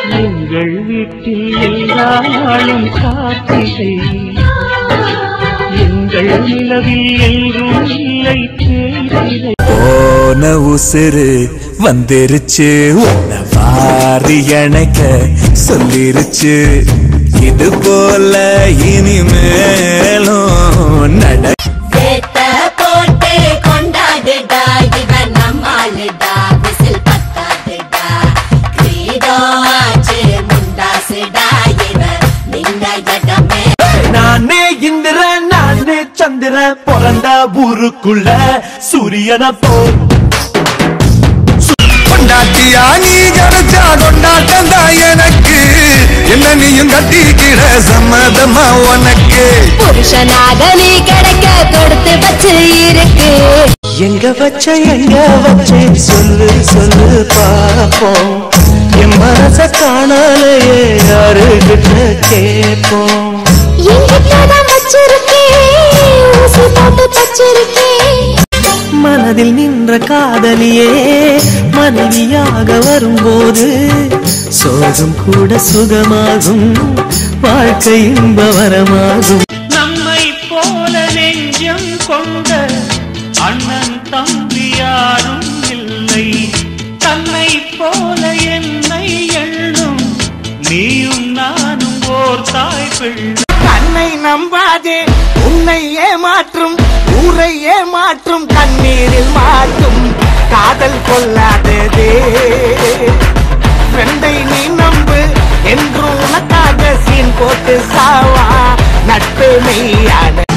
எங்கள் வீட்டில் எல்லா நாளும் காத்திரை எங்கள் நிலவில் எங்கும் இல்லை தேய்திரை போன உசுறு வந்துருச்சு உன்னை வாரி அணைக்க சொல்லிருச்சு இது போல இனிமேலும் நட சேத்த போட்டு கொண்டாடுடா இவன் நம்மாளுடா விசில் பத்தாதுடா கிரீடோ ஆச்சு முண்டாசுடா இவன் நின்ன இடமே நானே இந்திரன் நானே சந்திரன் பிறந்த ஊருக்குள்ள சூரியன போ கொண்டாட்டியா நீ கிடைச்சா கொண்டாட்டம் தான் எனக்கு என்ன நீயும் கட்டிக்கிற சம்மதமா உனக்கு புருஷனாக நீ கிடைக்க கொடுத்து வச்சு இருக்கு எங்க வச்ச எங்க வச்ச சொல்லு சொல்லு பாப்போம் என் மனச காணலையே யாருகிட்ட கேட்போம் எங்கிட்டதான் வச்சிருக்கேன் ஊசி போட்டு தச்சிருக்கேன் மனதில் நின்ற காதலியே மனைவியாக வரும்போது சோகம் கூட சுகமாகும் வாழ்க்கை இன்ப வரமாகும் நம்மை போல நெஞ்சம் கொண்ட அண்ணன் தம்பி யாரும் இல்லை தன்னை போல என்னை எண்ணும் நீயும் நானும் ஓர் தாய் பிள்ளை கண்ணை நம்பாதே உன்னை ஏமாற்றும் ஊரை ஏமாற்றும் கண்ணீரில் மாட்டும் காதல் கொள்ளாததே ஃப்ரெண்டை நீ நம்பு என்று உனக்காக சீன் போட்டு சாவா நட்பு மெய்யான